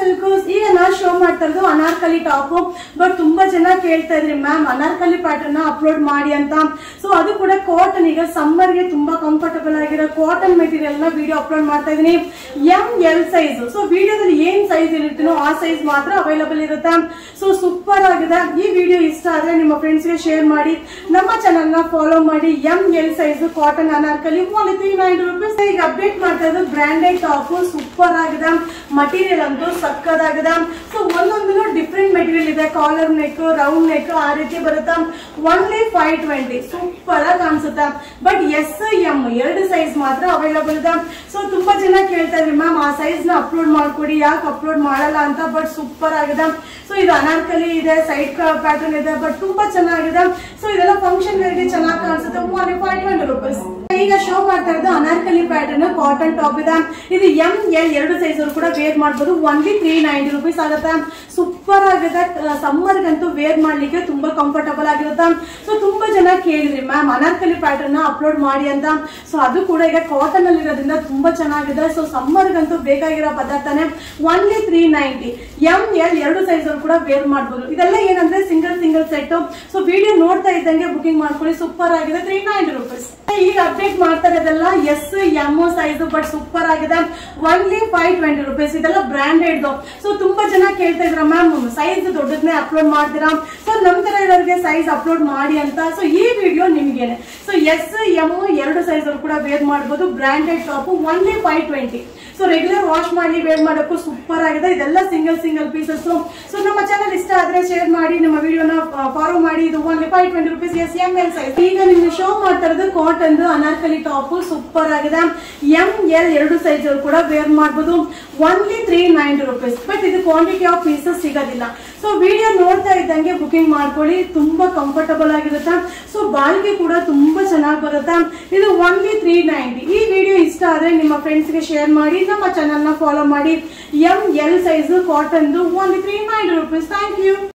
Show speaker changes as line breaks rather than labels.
ಸಿಲ್ಕಸ್ ಈಗ ನಾ ಶೋ ಮಾಡ್ತಾ ಇರೋದು ಅನಾರ್ಕಲಿ ಟಾಪ್ ಬಟ್ ತುಂಬಾ ಜನ ಕೇಳ್ತಾ ಇದ್ರಿ ಮ್ಯಾಮ್ ಅನಾರ್ಕಲಿ ಪ್ಯಾಟರ್ನ್ ಅಪ್ಲೋಡ್ ಮಾಡಿ ಅಂತ ಸೊ ಅದು ಕೂಡ ಕಾಟನ್ ಈಗ ಸಮ್ಮರ್ ಗೆ ತುಂಬಾ ಕಂಫರ್ಟಬಲ್ ಆಗಿರೋ ಕಾಟನ್ ಮೆಟೀರಿಯಲ್ ನ ವಿಡಿಯೋ ಅಪ್ಲೋಡ್ ಮಾಡ್ತಾ ಇದೀನಿ ಎಂ ಎಲ್ ಸೈಜ್ ಸೊ ವಿಡಿಯೋದಲ್ಲಿ ಏನ್ ಸೈಜ್ ಇರುತ್ತೋ ಆ ಸೈಜ್ ಮಾತ್ರ ಅವೈಲಬಲ್ ಇರುತ್ತೆ ಸೊ ಸೂಪರ್ ಆಗಿದೆ ಈ ವಿಡಿಯೋ ಇಷ್ಟ ಆದ್ರೆ ನಿಮ್ಮ ಫ್ರೆಂಡ್ಸ್ ಗೆ ಶೇರ್ ಮಾಡಿ ನಮ್ಮ ಚಾನಲ್ ನ ಫಾಲೋ ಮಾಡಿ M L size cotton Anarkali only three ninety rupees ಈಗ ಅಪ್ಡೇಟ್ ಮಾಡ್ತಾ ಇರೋದು ಬ್ರಾಂಡೆಡ್ ಟಾಪ್ ಸೂಪರ್ ಆಗಿದೆ ಮಟೀರಿಯಲ್ ಅಂತೂ ಸಕ್ಕದಾಗಿದೆ ಸೊ ಒಂದೊಂದು ಡಿಫ್ರೆಂಟ್ ಮೆಟೀರಿಯಲ್ ಇದೆ ಕಾಲರ್ ನೆಕ್ ರೌಂಡ್ ನೆಕ್ ಆ ರೀತಿ ಬರುತ್ತೆ ಒನ್ಲಿ ಫೈವ್ ಟ್ವೆಂಟಿ ಸೂಪರ್ ಆಗಿ ಕಾಣಿಸುತ್ತೆ ಬಟ್ ಎಸ್ ಎಂ ಎರಡು ಸೈಜ್ ಮಾತ್ರ ಅವೈಲಬಲ್ ಇದೆ ಸೊ ತುಂಬಾ ಜನ ಕೇಳ್ತಾ ಇದ್ರಿ ಮ್ಯಾಮ್ ಆ ಸೈಜ್ ನ ಅಪ್ಲೋಡ್ ಮಾಡ್ಕೊಡಿ ಯಾಕೆ ಅಪ್ಲೋಡ್ ಮಾಡಲ್ಲ ಅಂತ ಬಟ್ ಸೂಪರ್ ಆಗಿದೆ ಸೊ ಇದು ಅನಾರ್ಕಲಿ ಇದೆ ಸೈಡ್ ಪ್ಯಾಟರ್ನ್ ಇದೆ ಬಟ್ ತುಂಬಾ ಚೆನ್ನಾಗಿದೆ ಸೊ ಇದೆಲ್ಲ ಫಂಕ್ಷನ್ ಗಳಿಗೆ ಚೆನ್ನಾಗಿ ಕಾಣಿಸುತ್ತೆ ಓನ್ಲಿ ಫೈವ್ ಟ್ವೆಂಟಿ ರುಪೀಸ್ ಈಗ ಶೋ ಮಾಡ್ತಾ ಇರೋದು ಅನಾರ್ಕಲಿ ಪ್ಯಾಟರ್ನ್ ಕಾಟನ್ ಟಾಪ್ ಇದೆ ಇದು ಎಂ ಎಲ್ ಎರಡು ಸೈಜ್ ಕೂಡ ವೇರ್ ಮಾಡಬಹುದು ಒನ್ಲಿ ತ್ರೀ ನೈಂಟಿ ರುಪೀಸ್ ಆಗುತ್ತೆ ಸೂಪರ್ ಆಗಿದೆ ಸಮ್ಮರ್ ಗಂತೂ ವೇರ್ ಮಾಡ್ಲಿಕ್ಕೆ ತುಂಬಾ ಕಂಫರ್ಟಬಲ್ ಆಗಿರುತ್ತೆ ಸೊ ತುಂಬಾ ಜನ ಕೇಳಿದ್ರಿ ಮ್ಯಾಮ್ ಅನಾರ್ಕಲಿ ಪ್ಯಾಟರ್ನ್ ಅಪ್ಲೋಡ್ ಮಾಡಿ ಅಂತ ಸೊ ಅದು ಕೂಡ ಈಗ ಕಾಟನ್ ಅಲ್ಲಿ ಇರೋದ್ರಿಂದ ತುಂಬಾ ಚೆನ್ನಾಗಿದೆ ಸೊ ಸಮ್ಮರ್ ಗಂತೂ ಬೇಕಾಗಿರೋ ಪದಾರ್ಥನೇ only three ninety M L ಎರಡು ಸೈಜ್ ಕೂಡ ವೇರ್ ಮಾಡಬಹುದು ಇದೆಲ್ಲ ಏನಂದ್ರೆ single single set so video ನೋಡ್ತಾ ಇದ್ದಂಗೆ ಬುಕಿಂಗ್ ಮಾಡ್ಕೊಳ್ಳಿ ಸೂಪರ್ ಆಗಿದೆ ತ್ರೀ ನೈಂಟಿ ರುಪೀಸ್ ಈಗ ಅಪ್ಡೇಟ್ ಮಾಡ್ತಾ ಇರೋದೆಲ್ಲ S M size but super ಆಗಿದೆ ಒನ್ಲಿ ಫೈವ್ ಟ್ವೆಂಟಿ ರುಪೀಸ್ ಇದೆಲ್ಲ ಬ್ರಾಂಡೆಡ್ ಸೊ ತುಂಬಾ ಜನ ಕೇಳ್ತಾ ಇದ್ರ ಮ್ಯಾಮ್ ಸೈಜ್ ದೊಡ್ಡದನ್ನೇ ಅಪ್ಲೋಡ್ ಮಾಡ್ತೀರಾ ಸೊ ನಮ್ ತರ ಇರೋರಿಗೆ ಸೈಜ್ ಅಪ್ಲೋಡ್ ಮಾಡಿ ಅಂತ ಸೊ ಈ ವಿಡಿಯೋ ನಿಮ್ಗೇನೆ ಸೊ ಎಸ್ ಎಂ ಎರಡು ಸೈಜ್ ಕೂಡ ವೇರ್ ಮಾಡಬಹುದು branded top only five twenty so regular wash ಮಾಡಿ ವೇರ್ ಮಾಡೋಕ್ಕೂ ಸೂಪರ್ ಆಗಿದೆ ಇದೆಲ್ಲ ಸಿಂಗಲ್ ಸಿಂಗಲ್ ಪೀಸಸ್ ಸೊ ನಮ್ಮ ಚಾನಲ್ ಇಷ್ಟ ಆದ್ರೆ ಶೇರ್ ಮಾಡಿ ನಮ್ಮ ವಿಡಿಯೋನ ಫಾಲೋ ಮಾಡಿ ಇದು only five twenty rupees S M L size ಈಗ ನಿಮ್ಗೆ ಶೋ ಮಾಡ್ತಾ ಇರೋದು ಕಾಟನ್ ಅನಾರ್ಕಲಿ ಟಾಪ್ ಸೂಪರ್ ಆಗಿದೆ ಎಂ ಎಲ್ ಎರಡು ಸೈಜ್ ಕೂಡ ವೇರ್ ಮಾಡಬಹುದು only three ninety rupees but ಇದು ಕ್ವಾಂಟಿಟಿ ಆಫ್ ಪೀಸಸ್ ಸಿಗೋದಿಲ್ಲ ಸೊ ವಿಡಿಯೋ ನೋಡ್ತಾ ಇದ್ದಂಗೆ ಬುಕಿಂಗ್ ಮಾಡ್ಕೊಳ್ಳಿ ತುಂಬಾ ಕಂಫರ್ಟಬಲ್ ಆಗಿರುತ್ತೆ ಸೊ ಬಾಳಿಗೆ ಕೂಡ ತುಂಬಾ ಚೆನ್ನಾಗಿ ಬರುತ್ತೆ ಇದು ಒನ್ಲಿ ತ್ರೀ ನೈಂಟಿ ಈ ವಿಡಿಯೋ ಇಷ್ಟ ಆದ್ರೆ ನಿಮ್ಮ ಫ್ರೆಂಡ್ಸ್ ಗೆ ಶೇರ್ ಮಾಡಿ ನಮ್ಮ ಚಾನಲ್ ನ ಫಾಲೋ ಮಾಡಿ M L size cotton only three ninety rupees thank you